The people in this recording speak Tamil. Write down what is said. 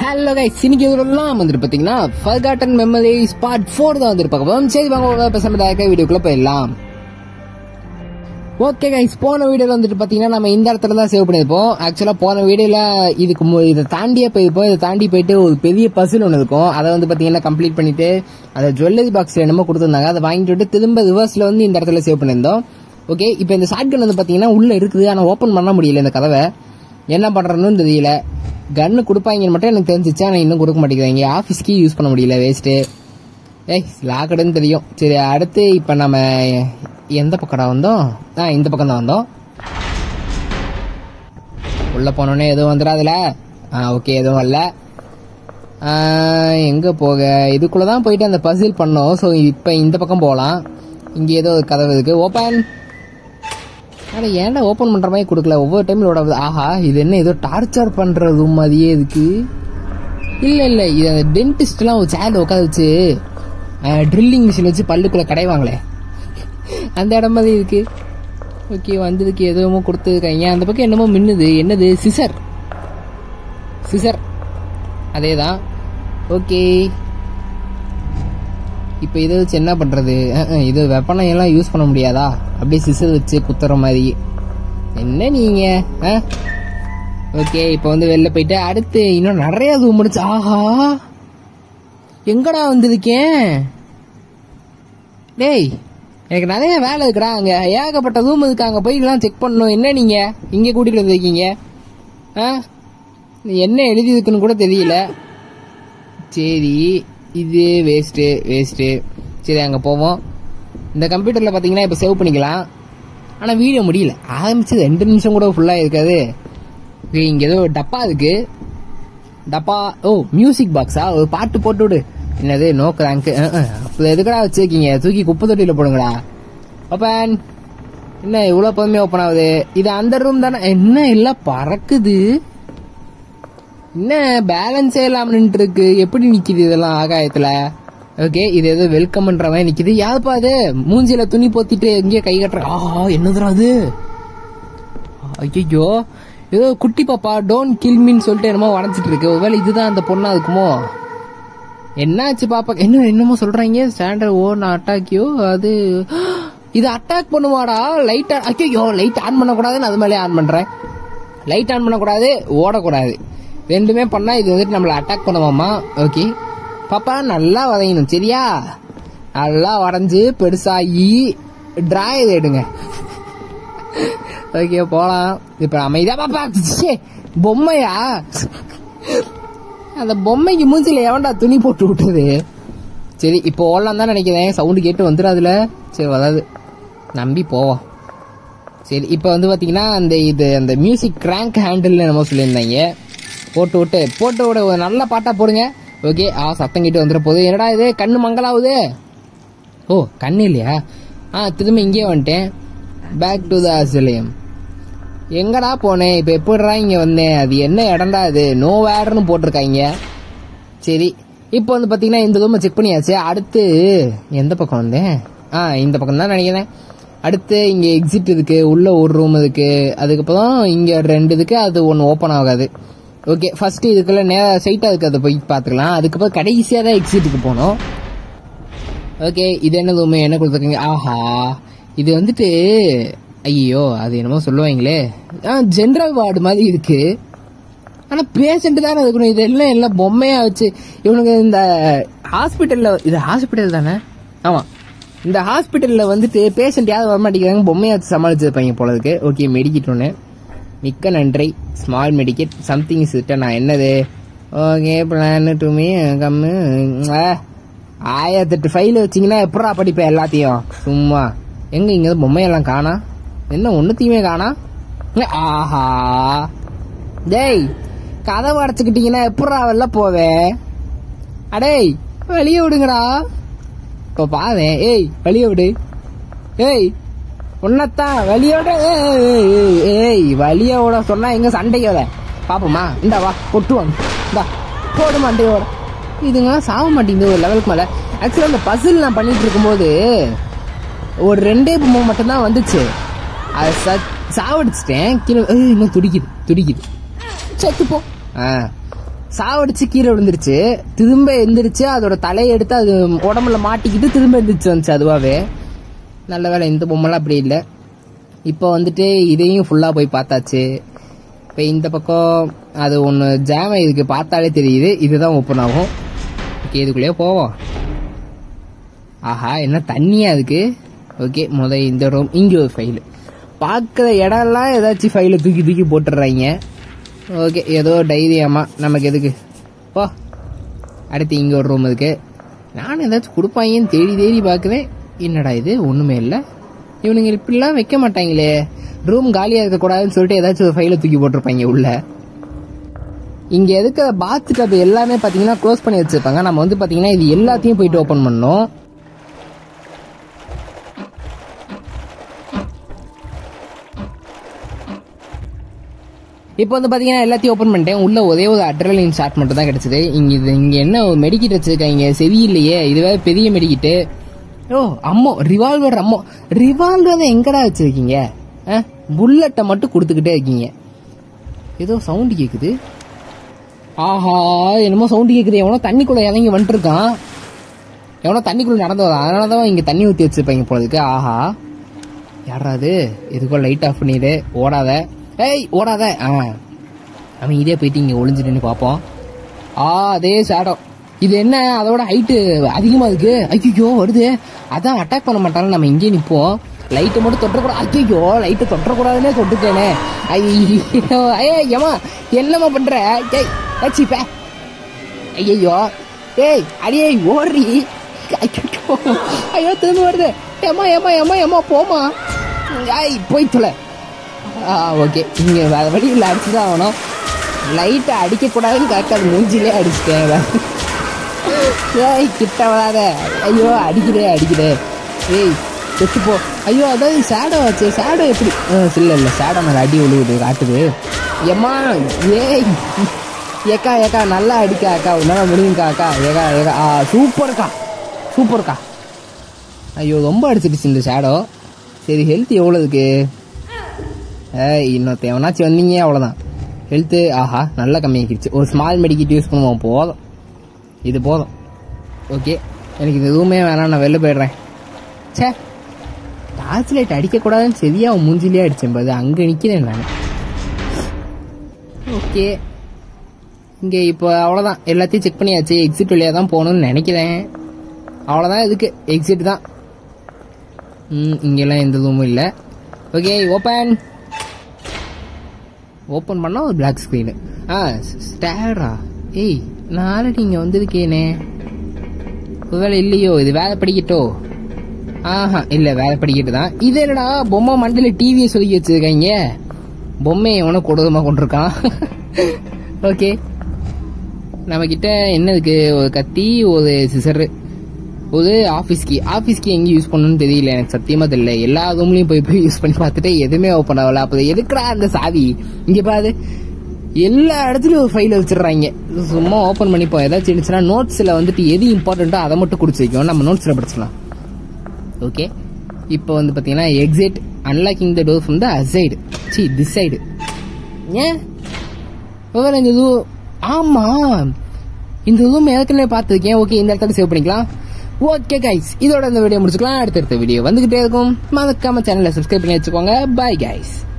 ஹலோ கைஸ் இன்னைக்கு இதெல்லாம் வந்துட்டு பார்த்தீங்கன்னா ஃபர்காட்டன் மெமரிஸ் பார்ட் ஃபோர் தான் வந்துருப்பாங்க சரி வாங்க பேசாம வீடியோக்குள்ள போயிடலாம் ஓகே கைஸ் போன வீடியோல வந்துட்டு பார்த்தீங்கன்னா நம்ம இந்த இடத்துல தான் சேவ் பண்ணியிருப்போம் ஆக்சுவலாக போன வீடியோல இதுக்கு மு- இதை தாண்டியே போயிருப்போம் இதை தாண்டி போயிட்டு ஒரு பெரிய பசில் ஒன்று இருக்கும் அதை வந்து பார்த்தீங்கன்னா கம்ப்ளீட் பண்ணிட்டு அதை ஜுவல்லரி பாக்ஸில் என்னமோ கொடுத்துருந்தாங்க அதை வாங்கிட்டு விட்டு திரும்ப ரிவர்ஸில் வந்து இந்த இடத்துல சேவ் பண்ணியிருந்தோம் ஓகே இப்போ இந்த ஷார்ட் கன் வந்து பார்த்தீங்கன்னா உள்ளே இருக்குது ஆனால் ஓப்பன் பண்ண முடியல இந்த கதவை என்ன பண்ணுறன்னு தெரியல கன்னு கொடுப்பாங்கன்னு மட்டும் எனக்கு தெரிஞ்சிச்சு ஆனால் இன்னும் கொடுக்க மாட்டேங்கிறாங்க ஆஃபீஸ்க்கு யூஸ் பண்ண முடியல வேஸ்ட்டு ஏய் லாக்கடுன்னு தெரியும் சரி அடுத்து இப்போ நம்ம எந்த பக்கடா வந்தோம் ஆ இந்த பக்கம் தான் வந்தோம் உள்ளே போனோடனே எதுவும் வந்துடாதுல ஆ ஓகே எதுவும் வரல ஆ, எங்க போக இதுக்குள்ள தான் போயிட்டு அந்த பசில் பண்ணோம் ஸோ இப்போ இந்த பக்கம் போகலாம் இங்கே ஏதோ ஒரு கதவு இருக்கு ஓப்பன் ஆனா ஏன்டா ஓப்பன் பண்ற மாதிரி கொடுக்கல ஒவ்வொரு டைம் லோட் ஆகுது ஆஹா இது என்ன ஏதோ டார்ச்சர் பண்ற ரூம் மாதிரியே இருக்கு இல்ல இல்ல இது அந்த டென்டிஸ்ட்லாம் ஒரு சேர்ல உட்கார வச்சு ட்ரில்லிங் மிஷின் வச்சு பல்லுக்குள்ள கடைவாங்களே அந்த இடம் மாதிரி இருக்கு ஓகே வந்ததுக்கு எதுவும் கொடுத்துருக்காங்க அந்த பக்கம் என்னமோ மின்னுது என்னது சிசர் சிசர் அதே தான் ஓகே இப்போ இதை வச்சு என்ன பண்ணுறது இது வெப்பனை எல்லாம் யூஸ் பண்ண முடியாதா அப்படியே சிசர் வச்சு குத்துற மாதிரி என்ன நீங்கள் ஓகே இப்போ வந்து வெளில போயிட்டு அடுத்து இன்னும் நிறைய ரூம் முடிச்சு ஆஹா எங்கடா வந்திருக்கேன் டேய் எனக்கு நிறைய வேலை இருக்குடா அங்கே ஏகப்பட்ட ரூம் இருக்கு அங்கே போய் இதெல்லாம் செக் பண்ணணும் என்ன நீங்கள் இங்கே கூட்டிகிட்டு வந்திருக்கீங்க ஆ என்ன எழுதியிருக்குன்னு கூட தெரியல சரி இது வேஸ்ட்டு வேஸ்ட்டு சரி அங்கே போவோம் இந்த கம்ப்யூட்டரில் பார்த்தீங்கன்னா இப்போ சேவ் பண்ணிக்கலாம் ஆனால் வீடியோ முடியல ஆரம்பிச்சு ரெண்டு நிமிஷம் கூட ஃபுல்லாக இருக்காது இங்கே ஏதோ டப்பா இருக்கு டப்பா ஓ மியூசிக் பாக்ஸா ஒரு பாட்டு போட்டு விடு என்னது நோ கிராங்க் அப்போ எதுக்கடா வச்சிருக்கீங்க தூக்கி குப்பை தொட்டியில் போடுங்கடா ஓப்பன் என்ன இவ்வளோ பொறுமையாக ஓப்பன் ஆகுது இது அந்த ரூம் தானே என்ன எல்லாம் பறக்குது என்ன பேலன்ஸே இல்லாம நின்று இருக்கு எப்படி நிக்குது இதெல்லாம் ஆகாயத்துல ஓகே இது ஏதோ வெல்கம் பண்ற மாதிரி நிக்குது யாருப்பா அது மூஞ்சில துணி போத்திட்டு எங்கேயோ கை கட்டுற ஆ என்னதுடா அது ஐயோ ஏதோ குட்டி பாப்பா டோன்ட் கில் மீன்னு சொல்லிட்டு என்னமோ வரைஞ்சிட்டு இருக்கு ஒருவேளை இதுதான் அந்த பொண்ணா இருக்குமோ என்னாச்சு பாப்பா என்ன என்னமோ சொல்றாங்க ஸ்டாண்டர்ட் ஓன் அட்டாக்கியோ அது இது அட்டாக் பண்ணுவாடா லைட் ஐயோ லைட் ஆன் பண்ணக்கூடாதுன்னு அது மேலே ஆன் பண்றேன் லைட் ஆன் பண்ணக்கூடாது ஓடக்கூடாது ரெண்டுமே பண்ணா இது வந்துட்டு நம்மளை அட்டாக் பண்ணுவாமா ஓகே பாப்பா நல்லா வரையணும் சரியா நல்லா வரைஞ்சு பெருசாகி டிராய் எடுங்க ஓகே போலாம் இப்ப அமைதியா பாப்பா ச்சே, பொம்மையா அந்த பொம்மைக்கு மூஞ்சில எவன்டா துணி போட்டு விட்டது சரி இப்போ ஓடலாம் தான் நினைக்கிறேன் சவுண்டு கேட்டு வந்துடாதுல சரி வராது நம்பி போவோம் சரி இப்போ வந்து பார்த்தீங்கன்னா அந்த இது அந்த மியூசிக் கிராங்க் ஹேண்டில் என்னமோ சொல்லியிருந்தாங்க போட்டு விட்டு போட்டு விட ஒரு நல்ல பாட்டாக போடுங்க ஓகே ஆ சத்தம் கிட்ட வந்துட போகுது என்னடா இது கண்ணு மங்கலாவுது ஓ கண்ணு இல்லையா ஆ திரும்ப இங்கே வந்துட்டேன் பேக் டு த ஆஸ்திரேலியம் எங்கடா போனேன் இப்போ எப்படிடா இங்கே வந்தேன் அது என்ன இடம்டா இது நோ வேர்னு போட்டிருக்காங்க சரி இப்போ வந்து பார்த்தீங்கன்னா இந்த ரூமை செக் பண்ணியாச்சு அடுத்து எந்த பக்கம் வந்தேன் ஆ இந்த பக்கம் தான் நினைக்கிறேன் அடுத்து இங்கே எக்ஸிட் இருக்கு உள்ள ஒரு ரூம் இருக்கு அதுக்கப்புறம் இங்கே ரெண்டு இருக்கு அது ஒன்று ஓப்பன் ஆகாது ஓகே ஃபர்ஸ்ட் இதுக்குள்ள நேராக சைட்டாக இருக்கு அதை போய் பார்த்துக்கலாம் அதுக்கப்புறம் கடைசியாக தான் எக்ஸிட்டுக்கு போனோம் ஓகே இது என்ன ரூம் என்ன கொடுத்துருக்கீங்க ஆஹா இது வந்துட்டு ஐயோ அது என்னமோ சொல்லுவாங்களே ஆ ஜென்ரல் வார்டு மாதிரி இருக்கு ஆனா பேஷண்ட் தானே இருக்கணும் இது எல்லாம் எல்லாம் பொம்மையா வச்சு இவனுக்கு இந்த ஹாஸ்பிட்டல்ல இது ஹாஸ்பிட்டல் தானே ஆமா இந்த ஹாஸ்பிட்டல்ல வந்துட்டு பேஷண்ட் யாரும் வர மாட்டேங்கிறாங்க பொம்மையா வச்சு சமாளிச்சிருப்பாங்க போல இருக்கு ஓகே மெடிக்கெட் ஒன்று மிக்க நன்றி ஸ்மால் மெடிக்கெட் சம்திங் இஸ் நான் என்னது okay plan to me come ஆயிரத்தெட்டு ஃபைல் வச்சிங்கன்னா எப்படா படிப்பேன் எல்லாத்தையும் சும்மா எங்க இங்க பொம்மையெல்லாம் காணா என்ன ஒன்றுத்தையுமே காணா ஆஹா டேய் கதவை அடைச்சுக்கிட்டீங்கன்னா எப்படா வெளில போவேன் அடேய் வெளியே விடுங்கடா இப்போ பாரு ஏய் வெளியே விடு ஏய் உன்னத்தான் வெளியே விட ஏய், ஏய், ஏய், ஏய் வெளியே விட சொன்னா எங்க சண்டையோட பாப்போமா இந்தா வா கொட்டுவாங்க இந்தா போடு மண்டையோட இதுங்க சாக மாட்டேங்குது ஒரு லெவலுக்கு மேலே ஆக்சுவலாக அந்த பசில் நான் பண்ணிட்டு இருக்கும்போது ஒரு ரெண்டே பொம்மை மட்டும்தான் வந்துச்சு அதை ச சாவடிச்சிட்டேன் கீழே ஏய், இன்னும் துடிக்குது துடிக்குது செத்து போ ஆ சாவடிச்சு கீழே விழுந்துருச்சு திரும்ப எந்திரிச்சு அதோட தலையை எடுத்து அது உடம்புல மாட்டிக்கிட்டு திரும்ப எந்திரிச்சு வந்துச்சு அதுவாவே நல்ல வேலை இந்த பொம்மைலாம் அப்படி இல்லை இப்போ வந்துட்டு இதையும் ஃபுல்லாக போய் பார்த்தாச்சு இப்போ இந்த பக்கம் அது ஒன்று ஜாம இதுக்கு பார்த்தாலே தெரியுது இதுதான் ஓப்பன் ஆகும் ஓகே இதுக்குள்ளேயே போவோம் ஆஹா என்ன தண்ணியா அதுக்கு ஓகே முத இந்த ரூம் இங்கே ஒரு ஃபைலு பார்க்குற இடம்லாம் ஏதாச்சும் ஃபைலை தூக்கி தூக்கி போட்டுடுறாங்க ஓகே ஏதோ டைரியாமா நமக்கு எதுக்கு போ அடுத்து இங்கே ஒரு ரூம் இருக்கு நானும் ஏதாச்சும் கொடுப்பாங்கன்னு தேடி தேடி பார்க்குறேன் என்னடா இது ஒன்றுமே இல்லை இவனுங்க இப்படிலாம் வைக்க மாட்டாங்களே ரூம் காலியாக இருக்கக்கூடாதுன்னு சொல்லிட்டு ஏதாச்சும் ஒரு ஃபைலை தூக்கி போட்டிருப்பாங்க உள்ள இங்கே எதுக்கு பாத் டப் எல்லாமே பார்த்தீங்கன்னா க்ளோஸ் பண்ணி வச்சிருப்பாங்க நம்ம வந்து பார்த்தீங்கன்னா இது எல்லாத்தையும் போயிட்டு ஓப்பன் பண்ணோம் இப்போ வந்து பார்த்தீங்கன்னா எல்லாத்தையும் ஓப்பன் பண்ணிட்டேன் உள்ள ஒரே ஒரு அட்ரலின் ஷாட் மட்டும் தான் கிடைச்சது இங்கே இது இங்கே என்ன ஒரு மெடிக்கிட் வச்சிருக்காங்க சரியில்லையே இதுவே பெரிய மெடிக்கிட்டு ஓ அம்மோ ரிவால்வர் அம்மோ ரிவால்வர் எங்கடா வச்சிருக்கீங்க புல்லட்டை மட்டும் கொடுத்துக்கிட்டே இருக்கீங்க ஏதோ சவுண்டு கேட்குது ஆஹா என்னமோ சவுண்டு கேட்குது எவனோ தண்ணிக்குள்ள இறங்கி வந்துட்டு இருக்கான் எவனோ தண்ணிக்குள்ள நடந்து வரான் அதனால தான் இங்கே தண்ணி ஊற்றி வச்சிருப்பாங்க போலதுக்கு ஆஹா யாராது இதுக்கோ லைட் ஆஃப் பண்ணிடு ஓடாத ஏய் ஓடாத ஆ அவன் இதே போயிட்டு இங்கே ஒளிஞ்சு நின்று பார்ப்போம் ஆ அதே ஷேடோ இது என்ன அதோட ஹைட்டு அதிகமாக இருக்கு ஐயோ வருது அதான் அட்டாக் பண்ண மாட்டாங்க நம்ம இங்கேயே நிற்போம் லைட்டை மட்டும் தொட்டக்கூடாது ஐயோ லைட்டை தொட்டக்கூடாதுன்னே தொட்டுட்டேனே ஐயோ ஐயே ஏமா என்னம்மா பண்ற ஏய் வச்சிப்ப ஐயோ ஏய் அடியே ஓடுறி ஐயோ ஐயோ திரும்ப வருது ஏமா ஏமா ஏமா ஏமா போமா ஐய் போய் தொலை ஆ ஓகே இங்கே வேறு வழி இல்லை அடிச்சு தான் ஆகணும் லைட்டை அடிக்கக்கூடாதுன்னு கரெக்டாக அது மூஞ்சிலே அடிச்சிட்டேன் வேற. ஏய் கிட்ட வராத ஐயோ அடிக்கிறே அடிக்கிறே ஏய் செத்து போ ஐயோ அதாவது ஷேடோ ஆச்சு ஷேடோ எப்படி இல்லை இல்லை ஷேடோ மேலே அடி விழுகுது காட்டுது ஏம்மா ஏய் ஏக்கா ஏக்கா நல்லா அடிக்கா அக்கா உன்னால முடியுங்கக்கா அக்கா ஏக்கா ஏக்கா ஆ சூப்பர்க்கா சூப்பர்க்கா ஐயோ ரொம்ப அடிச்சிடுச்சு இந்த ஷேடோ சரி ஹெல்த் எவ்வளோ இருக்கு ஏய் இன்னொருத்த எவனாச்சும் வந்தீங்க அவ்வளோதான் ஹெல்த்து ஆஹா நல்லா கம்மியாக்கிடுச்சு ஒரு ஸ்மால் மெடிக்கிட் யூஸ் பண்ணுவோம் போதும் இது போதும் ஓகே எனக்கு இது எதுவுமே வேணாம் நான் வெளில போயிடுறேன் ச்சே டார்ச் லைட் அடிக்கக்கூடாதுன்னு சரியா அவன் மூஞ்சிலே அடித்தேன் பாது அங்கே நிற்கிறேன் நான் ஓகே இங்கே இப்போ அவ்வளோதான் எல்லாத்தையும் செக் பண்ணியாச்சு எக்ஸிட் வழியாக தான் போகணும்னு நினைக்கிறேன் அவ்வளோதான் இதுக்கு எக்ஸிட் தான் ம் இங்கெல்லாம் எந்த இதுவும் இல்லை ஓகே ஓப்பன் ஓப்பன் பண்ணால் ஒரு பிளாக் ஸ்க்ரீனு ஆ ஸ்டேரா ஏய் நான் ஆல்ரெடி இங்கே வந்திருக்கேனே ஒருவேளை இல்லையோ இது வேலை படிக்கட்டோ ஆஹா இல்லை வேலை படிக்கட்டு தான் இது என்னடா பொம்மை மண்டல டிவியை சொல்லி வச்சிருக்காங்க பொம்மையை எவனோ கொடூரமாக கொண்டிருக்கான் ஓகே நம்மக்கிட்ட என்ன இருக்கு ஒரு கத்தி ஒரு சிசரு ஒரு ஆஃபீஸ் கீ ஆஃபீஸ் கீ எங்கே யூஸ் பண்ணணும்னு தெரியல எனக்கு சத்தியமாக தெரியல எல்லா ரூம்லையும் போய் போய் யூஸ் பண்ணி பார்த்துட்டு எதுவுமே ஓப்பன் ஆகல அப்போ எதுக்குடா அந்த சாவி இங்கே பாரு எல்லா இடத்துலையும் ஒரு ஃபைல் வச்சிடுறாங்க சும்மா ஓப்பன் பண்ணிப்போம் ஏதாச்சும் இருந்துச்சுன்னா நோட்ஸில் வந்துட்டு எது இம்பார்ட்டண்ட்டோ அதை மட்டும் குடிச்சு வைக்கும் நம்ம நோட்ஸில் படிச்சிடலாம் ஓகே இப்போ வந்து பார்த்தீங்கன்னா exit unlocking the door from the outside see this side ஏன் வேற இந்த இது ஆமா இந்த ரூம் ஏற்கனவே பார்த்துருக்கேன் ஓகே இந்த இடத்துல சேவ் பண்ணிக்கலாம் ஓகே கைஸ் இதோட இந்த வீடியோ முடிச்சுக்கலாம் அடுத்தடுத்த வீடியோ வந்துகிட்டே இருக்கும் மறக்காம சேனலை சப்ஸ்கிரைப் பண்ணி வச்சுக்கோங்க பாய் கைஸ்